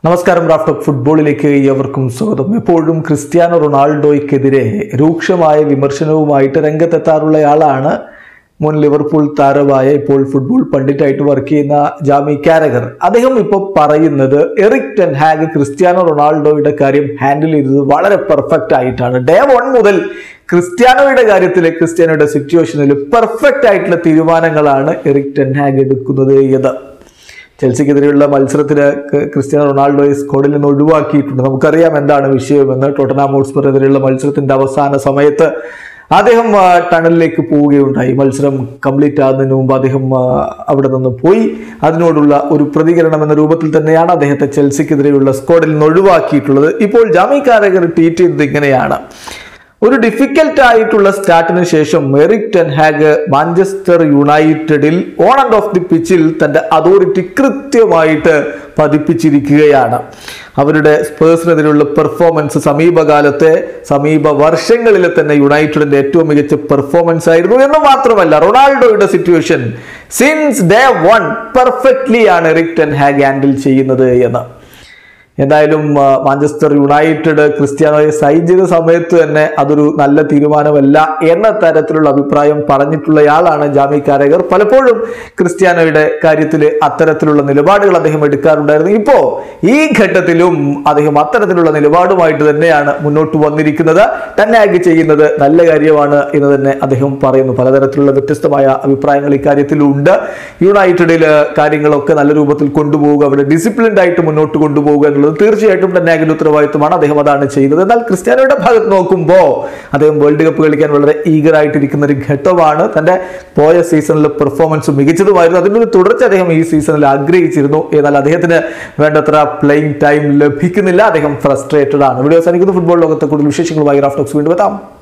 നമസ്കാരം റാഫ്റ്റോക്ക് ഫുട്ബോളിലേക്ക് ഏവർക്കും സ്വാഗതം എപ്പോഴും ക്രിസ്ത്യാനോ റൊണാൾഡോയ്ക്കെതിരെ രൂക്ഷമായ വിമർശനവുമായിട്ട് രംഗത്തെത്താറുള്ളയാളാണ് മുൻ ലിവർപൂൾ താരമായ ഇപ്പോൾ ഫുട്ബോൾ പണ്ഡിറ്റായിട്ട് വർക്ക് ചെയ്യുന്ന ജാമി കാരഗർ അദ്ദേഹം ഇപ്പോൾ പറയുന്നത് എറിക് ടെൻ ഹാഗ് ക്രിസ്ത്യാനോ റൊണാൾഡോയുടെ കാര്യം ഹാൻഡിൽ ചെയ്തത് വളരെ പെർഫെക്റ്റ് ആയിട്ടാണ് ഡേ വൺ മുതൽ ക്രിസ്ത്യാനോയുടെ കാര്യത്തിൽ ക്രിസ്ത്യാനോയുടെ സിറ്റുവേഷനിൽ പെർഫെക്റ്റ് ആയിട്ടുള്ള തീരുമാനങ്ങളാണ് എറിക് ടെൻ ഹാഗ് എടുക്കുന്നത് എന്ന് ചെൽസിക്കെതിരെയുള്ള മത്സരത്തിന് ക- ക്രിസ്ത്യാനോ റൊണാൾഡോയെ സ്ക്വാഡിൽ നിന്ന് ഒഴിവാക്കിയിട്ടുണ്ട് നമുക്കറിയാം എന്താണ് വിഷയമെന്ന് ടോട്ടനാം ഹോട്ട്സ്പറിനെതിരെയുള്ള മത്സരത്തിന്റെ അവസാന സമയത്ത് അദ്ദേഹം ആ, ടണലിലേക്ക് പോവുകയുണ്ടായി മത്സരം കംപ്ലീറ്റ് ആകുന്നതിന് മുമ്പ് അദ്ദേഹം ആ, അവിടെ നിന്ന് പോയി അതിനോടുള്ള ഒരു പ്രതികരണം എന്ന രൂപത്തിൽ തന്നെയാണ് അദ്ദേഹത്തെ ചെൽസിക്കെതിരെയുള്ള സ്ക്വാഡിൽ നിന്ന് ഒഴിവാക്കിയിട്ടുള്ളത് ഇപ്പോൾ ജാമി കാരകർ ട്വീറ്റ് ചെയ്തത് ഇങ്ങനെയാണ് ഒരു ഡിഫിക്കൽട്ട് ആയിട്ടുള്ള സ്റ്റാർട്ടിന് ശേഷം എറിക് ടെൻ ഹാഗ് മാഞ്ചസ്റ്റർ യുണൈറ്റഡിൽ ഓൺ ആൻഡ് ഓഫ് ദി പിച്ചിൽ തന്റെ അതോറിറ്റി കൃത്യമായിട്ട് പതിപ്പിച്ചിരിക്കുകയാണ് അവരുടെ സ്പേഴ്സിനെതിരെയുള്ള പെർഫോമൻസ് സമീപകാലത്തെ സമീപ വർഷങ്ങളിലെ തന്നെ യുണൈറ്റഡിന്റെ ഏറ്റവും മികച്ച പെർഫോമൻസ് ആയിരുന്നു എന്ന് മാത്രമല്ല റൊണാൾഡോയുടെ situation since day one perfectly ആണ് എറിക് ടെൻ ഹാഗ് ഹാൻഡിൽ ചെയ്യുന്നത് എന്ന് എന്തായാലും ആ, മാഞ്ചസ്റ്റർ യുണൈറ്റഡ് ക്രിസ്ത്യാനോയെ സൈൻ ചെയ്ത സമയത്ത് തന്നെ അതൊരു നല്ല തീരുമാനമല്ല എന്ന തരത്തിലുള്ള അഭിപ്രായം പറഞ്ഞിട്ടുള്ളയാളാണ് ജാമി കാരകർ പലപ്പോഴും ക്രിസ്ത്യാനോയുടെ കാര്യത്തിൽ അത്തരത്തിലുള്ള നിലപാടുകൾ അദ്ദേഹം എടുക്കാറുണ്ടായിരുന്നു ഇപ്പോ ഈ ഘട്ടത്തിലും അദ്ദേഹം അത്തരത്തിലുള്ള നിലപാടുമായിട്ട് തന്നെയാണ് മുന്നോട്ട് വന്നിരിക്കുന്നത് ടന്നാഗ് ചെയ്യുന്നത് നല്ല കാര്യമാണ് എന്ന് തന്നെ അദ്ദേഹം പറയുന്നു പലതരത്തിലുള്ള വ്യത്യസ്തമായ അഭിപ്രായങ്ങൾ ഇക്കാര്യത്തിലുണ്ട് യുണൈറ്റഡിൽ കാര്യങ്ങളൊക്കെ നല്ല രൂപത്തിൽ കൊണ്ടുപോവുക അവിടെ ഡിസിപ്ലിൻഡ് ആയിട്ട് മുന്നോട്ട് കൊണ്ടുപോവുക എന്നുള്ളത് തീർച്ചയായിട്ടും ടന്നാഗിന്റെ ഉത്തരവാദിത്വമാണ് അദ്ദേഹം അതാണ് ചെയ്യുന്നത് എന്നാൽ ക്രിസ്ത്യാനോയുടെ ഭാഗത്ത് നോക്കുമ്പോൾ അദ്ദേഹം വേൾഡ് കപ്പ് കളിക്കാൻ വളരെ ഈഗർ ആയിട്ടിരിക്കുന്ന ഒരു ഘട്ടമാണ് തന്റെ പോയ സീസണിലെ പെർഫോമൻസ് മികച്ചതുമായിരുന്നു അതിൻ്റെ ഒരു തുടർച്ച അദ്ദേഹം ഈ സീസണിൽ ആഗ്രഹിച്ചിരുന്നു എന്നാൽ അദ്ദേഹത്തിന് വേണ്ടത്ര പ്ലേയിങ് ടൈം ലഭിക്കുന്നില്ല അദ്ദേഹം ഫ്രസ്ട്രേറ്റഡ് ആണ് വീഡിയോ അവസാനിക്കുന്ന ഫുട്ബോൾ ലോകത്തെ കൂടുതൽ വിശേഷങ്ങളുമായി റാഫ്റ്റോക്സ് വീണ്ടും എത്താം